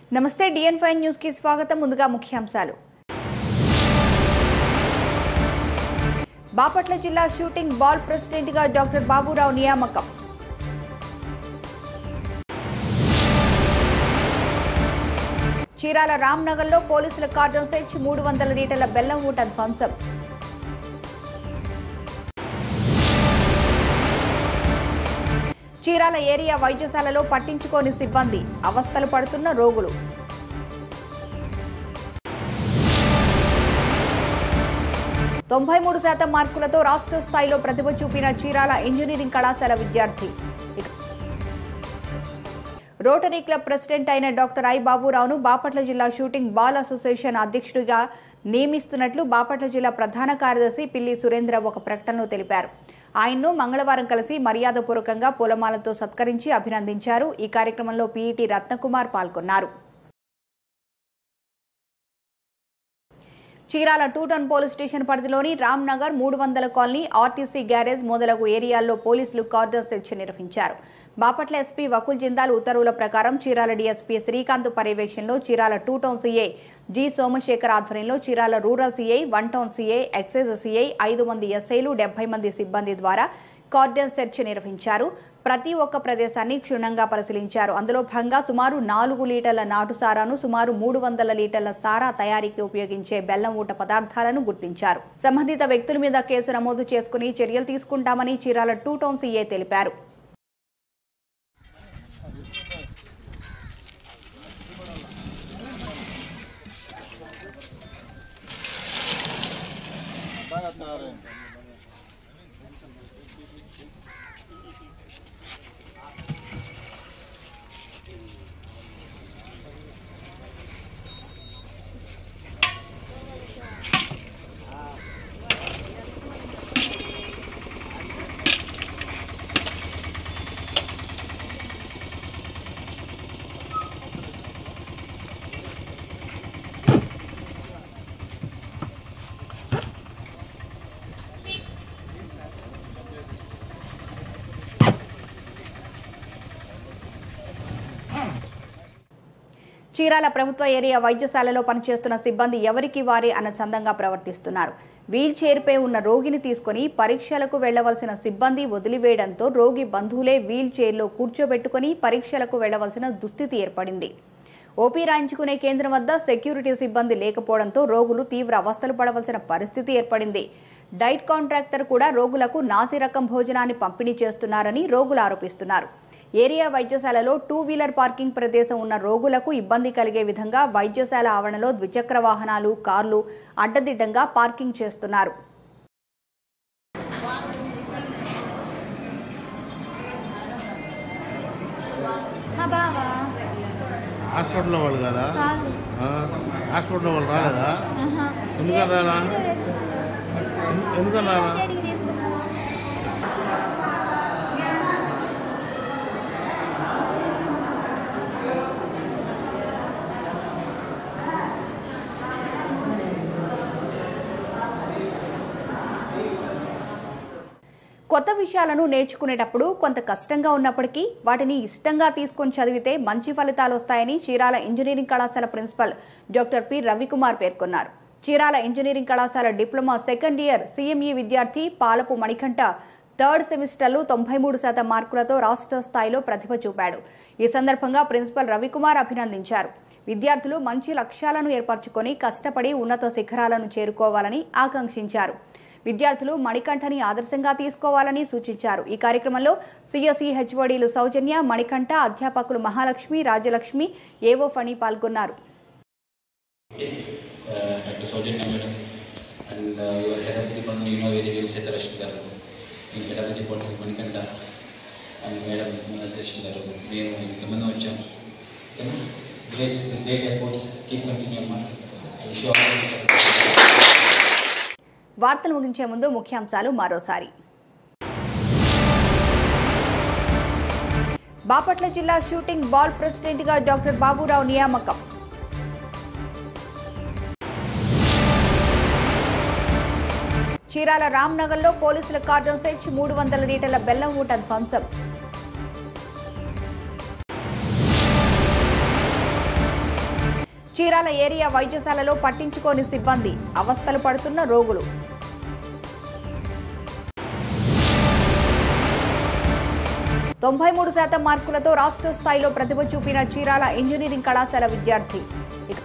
నమస్తే డిఎన్ five news కి స్వాగతం ముందుగా ముఖ్యాంశాలు బాపట్ల జిల్లా షూటింగ్ బాల్ ప్రెసిడెంట్ గా డాక్టర్ బాబురావు నియామకం చీరాల రామ్నగర్లో పోలీసుల కార్డన్ సెర్చ్ మూడు వందల లీటర్ల బెల్లం ఊట ధ్వంసం చీరాల ఏరియా వైద్యశాలలో పట్టించుకోని సిబ్బంది అవస్థలు పడుతున్న రోగులు తొంభై మూడు శాతం మార్కులతో రాష్ట్ర స్థాయిలో ప్రతిభ చూపిన చీరాల ఇంజనీరింగ్ కళాశాల విద్యార్థి ఇక రోటరీ క్లబ్ ప్రెసిడెంట్ అయిన డాక్టర్ ఐ బాబురావును బాపట్ల జిల్లా షూటింగ్ బాల్ అసోసియేషన్ అధ్యక్షుడిగా నియమిస్తున్నట్లు బాపట్ల జిల్లా ప్రధాన కార్యదర్శి పిల్లి సురేంద్ర ఒక ప్రకటనలో తెలిపారు ఆయన్ను మంగళవారం కలిసి మర్యాదపూర్వకంగా పూలమాలతో సత్కరించి అభినందించారు ఈ కార్యక్రమంలో పీఈటీ రత్నకుమార్ పాల్గొన్నారు Chirala two town police station పరిధిలోని రామ్నగర్ మూడు వందల కాలనీ ఆర్టీసీ గ్యారేజ్ మొదలగు ఏరియాల్లో పోలీసులు కార్డర్ సెర్చ్ నిర్వహించారు బాపట్ల ఎస్పీ వకుల్ జిందాల్ ఉత్తర్వుల ప్రకారం చీరాల డీఎస్పీ శ్రీకాంత్ పర్యవేక్షణలో Chirala two town CI G Somasekhar ఆధ్వర్యంలో Chirala rural CI one town CI excise CI ఐదు మంది ఎస్ఐలు డెబ్బై మంది సిబ్బంది ద్వారా కార్డన్ సెర్చ్ నిర్వహించారు ప్రతి ఒక్క ప్రదేశాన్ని క్షుణ్ణంగా పరిశీలించారు అందులో భాగంగా సుమారు నాలుగు లీటర్ల నాటు సారాను సుమారు మూడు వందల లీటర్ల సారా తయారీకి ఉపయోగించే బెల్లం ఊట పదార్థాలను గుర్తించారు సంబంధిత వ్యక్తుల మీద కేసు నమోదు చేసుకుని చర్యలు తీసుకుంటామని చీరాల టూ టౌన్ సీఏ తెలిపారు చీరాల ప్రభుత్వ ఏరియా వైద్యశాలలో పనిచేస్తున్న సిబ్బంది ఎవరికి వారే అన్నచందంగా ప్రవర్తిస్తున్నారు వీల్ చైర్పై ఉన్న రోగిని తీసుకుని పరీక్షలకు వెళ్లవలసిన సిబ్బంది వదిలివేయడంతో రోగి బంధువులే వీల్ చైర్లో కూర్చోబెట్టుకుని పరీక్షలకు వెళ్లవలసిన దుస్థితి ఏర్పడింది ఓపీ రాయించుకునే కేంద్రం వద్ద సెక్యూరిటీ సిబ్బంది లేకపోవడంతో రోగులు తీవ్ర అవస్థలు పడవలసిన పరిస్థితి ఏర్పడింది డైట్ కాంట్రాక్టర్ కూడా రోగులకు నాసి రకం భోజనాన్ని పంపిణీ చేస్తున్నారని రోగులు ఆరోపిస్తున్నారు ఏరియా వైద్యశాలలో టూ వీలర్ పార్కింగ్ ప్రదేశం ఉన్న రోగులకు ఇబ్బంది కలిగే విధంగా వైద్యశాల ఆవరణలో ద్విచక్ర వాహనాలు కార్లు అడ్డదిడ్డంగా పార్కింగ్ చేస్తున్నారు మా బావ హాస్పిటల్లో వాళ్ళు కదా కాదు ఆ, హాస్పిటల్లో వాళ్ళు రాలేదా ఆహా. ఎందుకని రాలా ఎందు- ఎందుకని రాలా దేనికి తీసుకున్నావు? కొత్త విషయాలను నేర్చుకునేటప్పుడు కొంత కష్టంగా ఉన్నప్పటికీ వాటిని ఇష్టంగా తీసుకొని చదివితే మంచి ఫలితాలు వస్తాయని చీరాల ఇంజనీరింగ్ కళాశాల ప్రిన్సిపల్ డాక్టర్ పి రవికుమార్ పేర్కొన్నారు చీరాల ఇంజనీరింగ్ కళాశాల డిప్లొమా సెకండ్ ఇయర్ సిఎంఈ విద్యార్థి పాలపు మణికంఠ థర్డ్ సెమిస్టర్లో తొంభై మూడు శాతం మార్కులతో రాష్ట్ర స్థాయిలో ప్రతిభ చూపాడు ఈ సందర్భంగా ప్రిన్సిపల్ రవికుమార్ అభినందించారు విద్యార్థులు మంచి లక్ష్యాలను ఏర్పరచుకొని కష్టపడి ఉన్నత శిఖరాలను చేరుకోవాలని ఆకాంక్షించారు విద్యార్థులు మణికంఠని ఆదర్శంగా తీసుకోవాలని సూచించారు ఈ కార్యక్రమంలో సిఎస్ఈ హెచ్ఓడీలు సౌజన్య మణికంఠ అధ్యాపకులు మహాలక్ష్మి రాజలక్ష్మి ఏవో ఫణి పాల్గొన్నారు uh, Dr. Saujanya madam and uh, your head of the department, you know very well, Setarashni garu. In head of the department, Manikanta and madam Manajashni garu. మేము ఇంతమంది వచ్చాం great great efforts keep continue అమ్మా wish you all వార్తలు ముగించే ముందు ముఖ్యాంశాలు మరోసారి బాపట్ల జిల్లా షూటింగ్ బాల్ ప్రెసిడెంట్ గా డాక్టర్ బాబురావు నియామకం చీరాల రామ్నగర్లో పోలీసుల కార్డన్ సెర్చ్ మూడు వందల లీటర్ల బెల్లం ఊట ధ్వంసం చీరాల ఏరియా వైద్యశాలలో పట్టించుకోని సిబ్బంది అవస్థలు పడుతున్న రోగులు తొంభై మూడు శాతం మార్కులతో రాష్ట్ర స్థాయిలో ప్రతిభ చూపిన చీరాల ఇంజనీరింగ్ కళాశాల విద్యార్థి ఇక-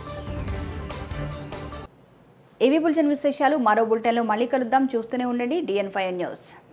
ఇవి బులెటిన్ విశేషాలు మరో బులెటిన్లో మళ్ళీ కలుద్దాం చూస్తూనే ఉండండి డిఎన్ ఫైవ్ న్యూస్